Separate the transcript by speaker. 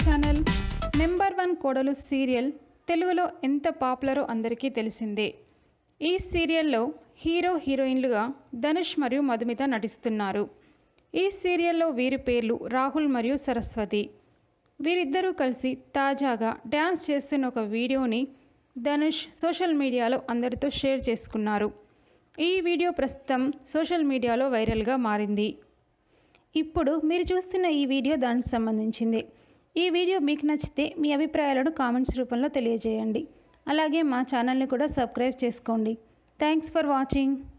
Speaker 1: channel number one కోడలు serial తెలుగులో ఎంత పాపులరో అందరికీ తెలిసిందే ఈ సీరియల్లో హీరో హీరోయిన్లుగా ధనుష్ మరియు మధుమిత నటిస్తున్నారు ఈ సీరియల్లో వీరి పేర్లు రాహుల్ మరియు సరస్వతి వీరిద్దరూ కలిసి తాజాగా డ్యాన్స్ చేస్తున్న ఒక వీడియోని ధనుష్ సోషల్ మీడియాలో అందరితో షేర్ చేసుకున్నారు ఈ వీడియో ప్రస్తుతం సోషల్ మీడియాలో వైరల్గా మారింది ఇప్పుడు మీరు చూస్తున్న ఈ వీడియో దానికి సంబంధించింది ఈ వీడియో మీకు నచ్చితే మీ అభిప్రాయాలను కామెంట్స్ రూపంలో తెలియజేయండి అలాగే మా ఛానల్ని కూడా సబ్స్క్రైబ్ చేసుకోండి థ్యాంక్స్ ఫర్ వాచింగ్